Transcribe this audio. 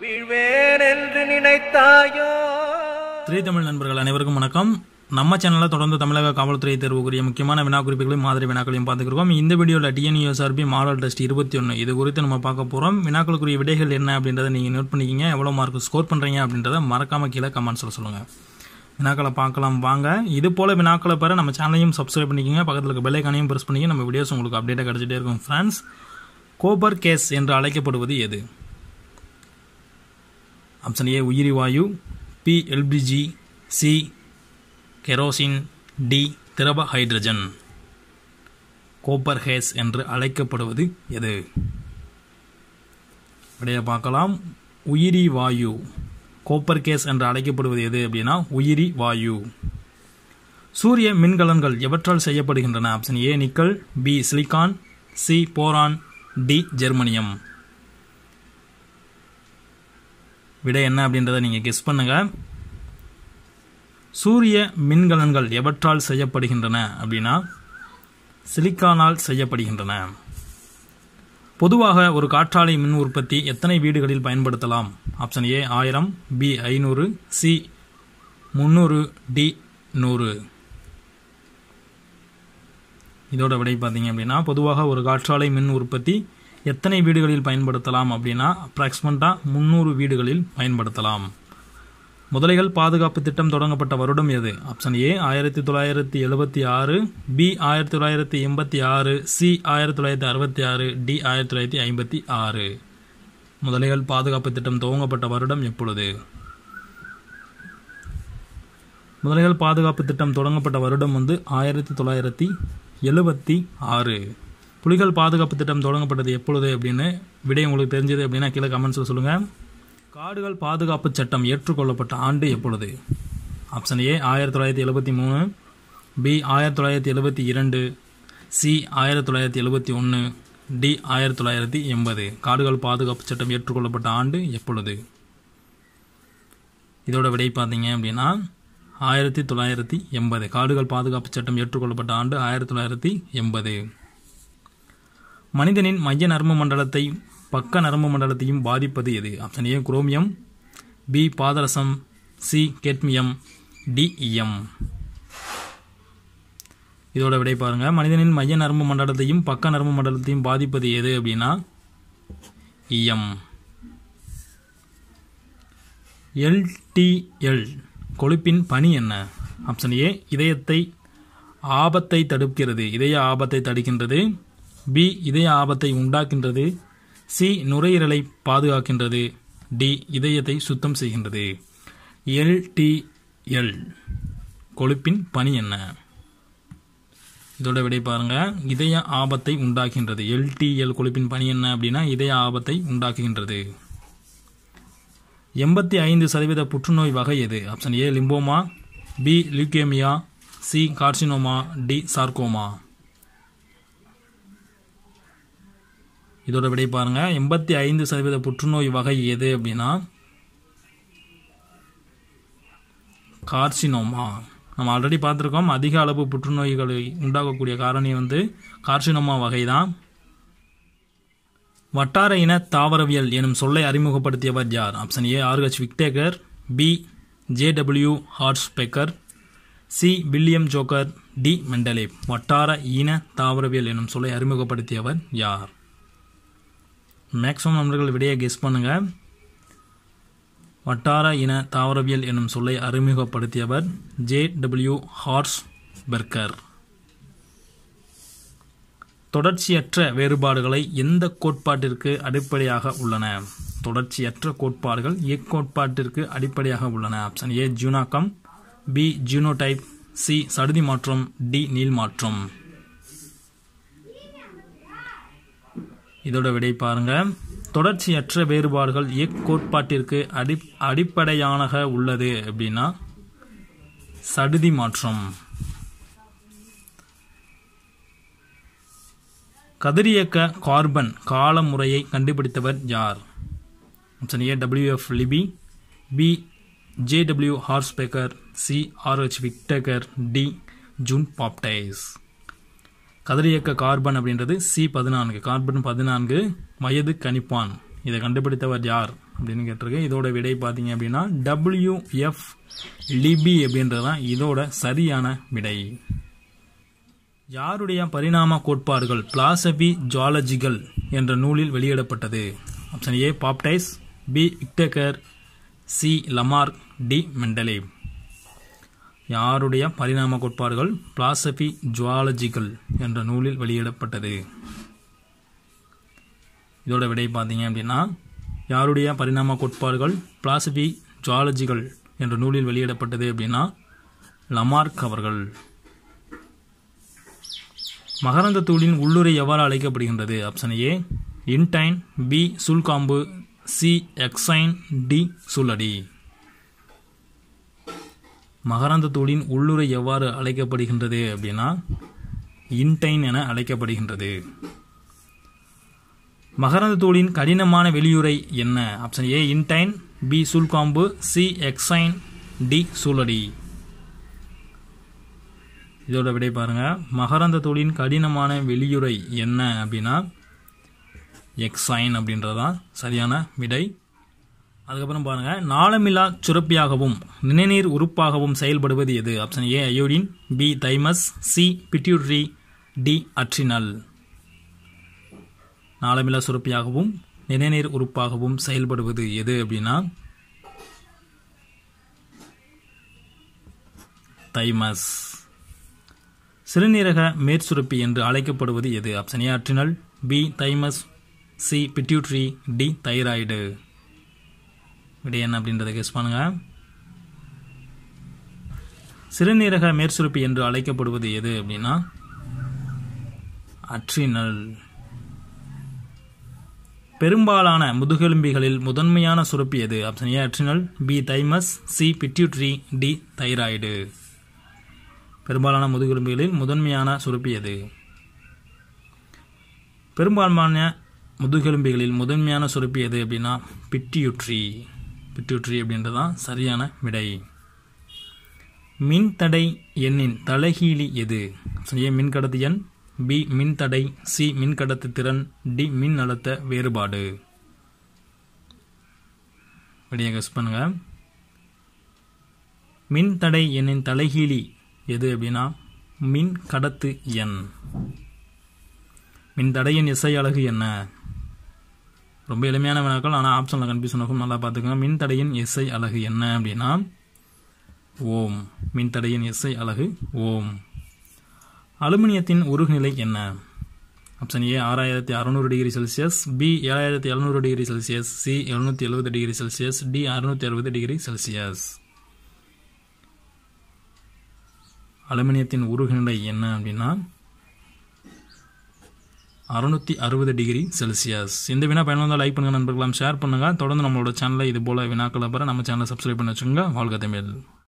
வீழ்வேன் என்று நினைத்தாயோ திரை தமிழ் நண்பர்கள் அனைவருக்கும் வணக்கம் நம்ம சேனலில் தொடர்ந்து தமிழக காவல்துறை தேர்வுக்குரிய முக்கியமான வினா குறிப்புகளையும் மாதிரி வினாக்களையும் பார்த்துக்கிறோம் இந்த வீடியோவில் டிஎன்யூஎஸ்ஆர்பி மாடல் டெஸ்ட் இருபத்தி ஒன்று இது குறித்து நம்ம பார்க்க போகிறோம் வினாக்களுக்குரிய விடைகள் என்ன அப்படின்றத நீங்கள் நோட் பண்ணிக்கிங்க எவ்வளோ மார்க் ஸ்கோர் பண்ணுறீங்க அப்படின்றத மறக்காம கீழே கமெண்ட்ஸில் சொல்லுங்கள் வினாக்களை பார்க்கலாம் வாங்க இது போல் வினாக்களை பெற நம்ம சேனலையும் சப்ஸ்கிரைப் பண்ணிக்கோங்க பக்கத்தில் இருக்க பெல்லைக்கானையும் ப்ரெஸ் பண்ணிங்க நம்ம வீடியோஸ் உங்களுக்கு அப்டேட்டாக கிடச்சிட்டே இருக்கும் ஃப்ரெண்ட்ஸ் கோபர் கேஸ் என்று அழைக்கப்படுவது எது ஆப்ஷன் ஏ உயிரி வாயு B LPG C kerosene D திரவ ஹைட்ரஜன் கோப்பர் ஹேஸ் என்று அழைக்கப்படுவது எது விடைய பார்க்கலாம் உயிரி வாயு கோப்பர் கேஸ் என்று அழைக்கப்படுவது எது அப்படின்னா உயிரி வாயு சூரிய மின்கலன்கள் எவற்றால் செய்யப்படுகின்றன option A nickel B silicon C boron D germanium விடை என்ன அப்படின்றத நீங்கள் கெஸ் பண்ணுங்க சூரிய மின்கலன்கள் எவற்றால் செய்யப்படுகின்றன அப்படின்னா சிலிக்கானால் செய்யப்படுகின்றன பொதுவாக ஒரு காற்றாலை மின் உற்பத்தி எத்தனை வீடுகளில் பயன்படுத்தலாம் ஆப்ஷன் ஏ ஆயிரம் பி ஐநூறு சி முந்நூறு டி நூறு இதோட விடை பார்த்தீங்க அப்படின்னா பொதுவாக ஒரு காற்றாலை மின் உற்பத்தி எத்தனை வீடுகளில் பயன்படுத்தலாம் அப்படின்னா அப்ராக்சிமேட்டாக முந்நூறு வீடுகளில் பயன்படுத்தலாம் முதலைகள் பாதுகாப்பு திட்டம் தொடங்கப்பட்ட வருடம் எது ஆப்ஷன் ஏ ஆயிரத்தி தொள்ளாயிரத்தி எழுபத்தி ஆறு பி ஆயிரத்தி தொள்ளாயிரத்தி எண்பத்தி ஆறு சி ஆயிரத்தி தொள்ளாயிரத்தி அறுபத்தி ஆறு டி ஆயிரத்தி தொள்ளாயிரத்தி ஐம்பத்தி ஆறு முதலைகள் பாதுகாப்பு திட்டம் துவங்கப்பட்ட வருடம் எப்பொழுது முதலைகள் பாதுகாப்பு திட்டம் தொடங்கப்பட்ட வருடம் வந்து ஆயிரத்தி தொள்ளாயிரத்தி எழுபத்தி ஆறு புலிகள் பாதுகாப்பு திட்டம் தொடங்கப்பட்டது எப்பொழுது அப்படின்னு விடை உங்களுக்கு தெரிஞ்சது அப்படின்னா கீழே கமெண்ட்ஸில் சொல்லுங்கள் காடுகள் பாதுகாப்பு சட்டம் ஏற்றுக்கொள்ளப்பட்ட ஆண்டு எப்பொழுது ஆப்ஷன் ஏ ஆயிரத்தி தொள்ளாயிரத்தி எழுபத்தி மூணு பி ஆயிரத்தி தொள்ளாயிரத்தி எழுபத்தி இரண்டு சி ஆயிரத்தி தொள்ளாயிரத்தி எழுபத்தி ஒன்று டி ஆயிரத்தி தொள்ளாயிரத்தி எண்பது காடுகள் பாதுகாப்பு சட்டம் ஏற்றுக்கொள்ளப்பட்ட ஆண்டு எப்பொழுது இதோட விடை பார்த்தீங்க அப்படின்னா ஆயிரத்தி தொள்ளாயிரத்தி எண்பது காடுகள் பாதுகாப்பு சட்டம் ஏற்றுக்கொள்ளப்பட்ட ஆண்டு ஆயிரத்தி தொள்ளாயிரத்தி எண்பது மனிதனின் மைய நரம்பு மண்டலத்தை பக்க நரம்பு மண்டலத்தையும் பாதிப்பது எது ஆப்ஷன் ஏ குரோமியம் பி பாதரசம் சி கேட்மியம் டி இஎம் இதோட விடை பாருங்க மனிதனின் மைய நரம்பு மண்டலத்தையும் பக்க நரம்பு மண்டலத்தையும் பாதிப்பது எது அப்படின்னா இஎம் எல்டிஎல் கொழுப்பின் பணி என்ன ஆப்ஷன் ஏ இதயத்தை ஆபத்தை தடுக்கிறது இதய ஆபத்தை தடுக்கின்றது பி இதய ஆபத்தை உண்டாக்கின்றது சி நுரையீரலை பாதுகாக்கின்றது டி இதயத்தை சுத்தம் செய்கின்றது எல்டிஎல் கொழுப்பின் பணி என்ன இதோட விடை பாருங்க இதய ஆபத்தை உண்டாக்குகின்றது எல்டிஎல் கொழுப்பின் பணி என்ன அப்படின்னா இதய ஆபத்தை உண்டாக்குகின்றது எண்பத்தி ஐந்து சதவீத புற்றுநோய் வகை எது option A lymphoma B leukaemia C carcinoma D sarcoma இதோட விடை பாருங்க எண்பத்தி ஐந்து சதவீத புற்றுநோய் வகை எது அப்படின்னா கார்சினோமா நம்ம ஆல்ரெடி பார்த்துருக்கோம் அதிக அளவு புற்றுநோய்களை உண்டாக்கக்கூடிய காரணி வந்து கார்சினோமா வகை தான் வட்டார இன தாவரவியல் எனும் சொல்லை அறிமுகப்படுத்தியவர் யார் option A R H Whittaker B J W Harshberger C William Hooker D Mendel வட்டார இன தாவரவியல் எனும் சொல்லை அறிமுகப்படுத்தியவர் யார் மேக்ஸிமம் நண்பர்கள் விடையை கெஸ் பண்ணுங்க வட்டார இன தாவரவியல் எனும் சொல்லை அறிமுகப்படுத்தியவர் ஜே டபிள்யூ ஹார்ஸ் பெர்கர் தொடர்ச்சியற்ற வேறுபாடுகளை எந்த கோட்பாட்டிற்கு அடிப்படையாக உள்ளன தொடர்ச்சியற்ற கோட்பாடுகள் எக்கோட்பாட்டிற்கு அடிப்படையாக உள்ளன ஆப்ஷன் ஏ ஜூனாக்கம் பி ஜூனோடைப் சி சடுதி மாற்றம் டி நீள் மாற்றம் இதோட விடை பாருங்க தொடர்ச்சியற்ற வேறுபாடுகள் எக்கோட்பாட்டிற்கு அடி அடிப்படையானக உள்ளது அப்படின்னா சடுதி மாற்றம் கதிரியக்க கார்பன் கால முறையை கண்டுபிடித்தவர் யார் option A W F Libby B J W Harshberger C R H Whittaker D Jean Baptiste கதிரியக்க கார்பன் அப்படின்றது சி பதினான்கு கார்பன் பதினான்கு வயது கணிப்பான் இதை கண்டுபிடித்தவர் யார் அப்படின்னு கேட்டிருக்கு இதோட விடை பார்த்தீங்க அப்படின்னா டபிள்யூ எஃப் லிபி அப்படின்றது தான் இதோட சரியான விடை யாருடைய பரிணாம கோட்பாடுகள் பிலாசபி ஜுவாலஜிகள் என்ற நூலில் வெளியிடப்பட்டது option A Baptiste B Whittaker C Lamarck D Mendel யாருடைய பரிணாம கோட்பாடுகள் பிலாசபி ஜுவாலஜிகள் என்ற நூலில் வெளியிடப்பட்டது இதோட விடை பார்த்தீங்க அப்படின்னா யாருடைய பரிணாம கோட்பாடுகள் பிலாசபி ஜுவாலஜிகள் என்ற நூலில் வெளியிடப்பட்டது அப்படின்னா லமார்க் அவர்கள் மகரந்த தூளின் உள்ளுரை எவ்வாறு அழைக்கப்படுகின்றது ஆப்ஷன் ஏ இன்டைன் பி சுல்காம்பு சி எக்ஸைன் டி சுல்லடி மகரந்த தூளின் உள்ளுரை எவ்வாறு அழைக்கப்படுகின்றது அப்படின்னா இன்டைன் என அழைக்கப்படுகின்றது மகரந்த தூளின் கடினமான வெளியுறை என்ன ஆப்ஷன் ஏ இன்டைன் பி சுல்காம்பு சி எக்ஸைன் டி சூலடி இதோட விடை பாருங்க மகரந்த தூளின் கடினமான வெளியுறை என்ன அப்படின்னா எக்ஸைன் அப்படின்றதான் சரியான விடை அதுக்கப்புறம் பாருங்க நாளமில்லா சுரப்பியாகவும் நிணநீர் உறுப்பாகவும் செயல்படுவது எது option A iodine B thymus C pituitary D adrenal நாளமில்லா சுரப்பியாகவும் நிணநீர் உறுப்பாகவும் செயல்படுவது எது அப்படின்னா தைமஸ் சிறுநீரக மேற்சுரப்பி என்று அழைக்கப்படுவது எது option A adrenal B thymus C pituitary D thyroid விடை என்ன அப்படின்றத கெஸ் பண்ணுங்க சிறுநீரக மேற்சுரப்பி என்று அழைக்கப்படுவது எது அப்படின்னா அட்ரினல் பெரும்பாலான முதுகெலும்பிகளில் முதன்மையான சுரப்பி எது option A adrenal B thymus C pituitary D thyroid பெரும்பாலான முதுகெலும்பிகளில் முதன்மையான சுரப்பி எது பெரும்பாலான முதுகெலும்பிகளில் முதன்மையான சுரப்பி எது அப்படின்னா பிட்யூட்ரி பிட்யூட்ரி அப்படின்றது தான் சரியான விடை மின்தடை எண்ணின் தலைகீழி எது ஏ மின்கடத்து எண் பி மின்தடை சி மின்கடத்து திறன் டி மின் அழுத்த வேறுபாடு விடையை கெஸ் பண்ணுங்க மின்தடை எண்ணின் தலைகீழி எது அப்படின்னா மின் கடத்து எண் மின்தடையின் இசை அலகு என்ன ரொம்ப எளிமையான வினாக்கள் ஆனால் ஆப்ஷனில் கன்ஃபியூஷன் ஆகும் நல்லா பார்த்துக்கோங்க மின்தடையின் இசை அலகு என்ன அப்படின்னா ஓம் மின்தடையின் இசை அலகு ஓம் அலுமினியத்தின் உருகுநிலை என்ன ஆப்ஷன் ஏ ஆறாயிரத்தி அறநூறு டிகிரி செல்சியஸ் பி ஏழாயிரத்தி எழுநூறு டிகிரி செல்சியஸ் சி எழுநூற்றி எழுபது டிகிரி செல்சியஸ் டி அறுநூற்றி அறுபது டிகிரி செல்சியஸ் அலுமினியத்தின் உருகுநிலை என்ன அப்படின்னா அறுநூற்றி அறுபது டிகிரி செல்சியஸ் இந்த வினா பயனுள்ள லைக் பண்ணுங்கள் நண்பர்களாம் ஷேர் பண்ணுங்கள் தொடர்ந்து நம்மளோட சேனலை இது போல் வினாக்களை பெற நம்ம சேனலை சப்ஸ்கிரைப் பண்ணி வச்சுக்கோங்க வாழ்க தமிழ்